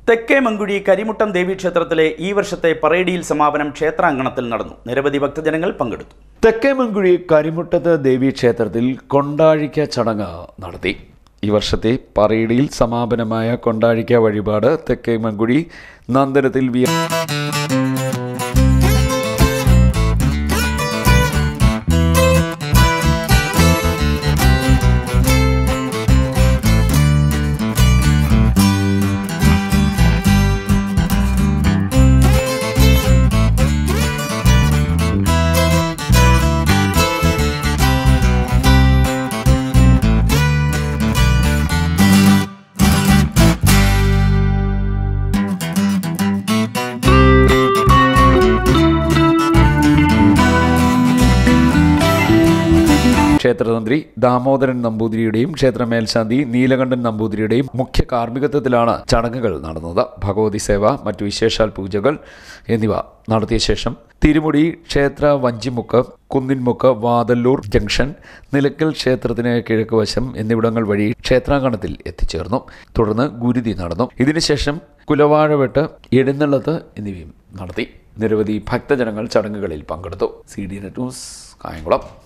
തെക്കേ മങ്കുഴി കരിമുട്ടം ദേവീക്ഷേത്രത്തിലെ ഈ വർഷത്തെ പറേഡിയിൽ സമാപനം ക്ഷേത്രാങ്കണത്തിൽ നടന്നു നിരവധി ഭക്തജനങ്ങൾ പങ്കെടുത്തു തെക്കേമങ്കുഴി കരിമുട്ടത്ത് ദേവീ ക്ഷേത്രത്തിൽ കൊണ്ടാഴിക്ക ചടങ്ങ് നടത്തി ഈ വർഷത്തെ പറയിടിയിൽ സമാപനമായ കൊണ്ടാഴിക്ക വഴിപാട് തെക്കേമങ്കുഴി നന്ദനത്തിൽ വി ക്ഷേത്രതന്ത്രി ദാമോദരൻ നമ്പൂതിരിയുടെയും ക്ഷേത്ര മേൽശാന്തി നീലകണ്ഠൻ നമ്പൂതിരിയുടെയും മുഖ്യ കാർമ്മികത്വത്തിലാണ് ചടങ്ങുകൾ നടന്നത് ഭഗവതി സേവ മറ്റു വിശേഷാൽ പൂജകൾ എന്നിവ നടത്തിയ ശേഷം തിരുമുടി ക്ഷേത്ര വഞ്ചിമുക്ക് കുന്നിൻമുക്ക് വാതല്ലൂർ ജംഗ്ഷൻ നിലയ്ക്കൽ ക്ഷേത്രത്തിന് കിഴക്ക് വശം എന്നിവിടങ്ങൾ വഴി ക്ഷേത്രാങ്കണത്തിൽ എത്തിച്ചേർന്നു തുടർന്ന് ഗുരുതി നടന്നു ഇതിനുശേഷം കുലവാഴവെട്ട് എഴുന്നള്ളത്ത് എന്നിവയും നടത്തി നിരവധി ഭക്തജനങ്ങൾ ചടങ്ങുകളിൽ പങ്കെടുത്തു C D net news Kayamkulam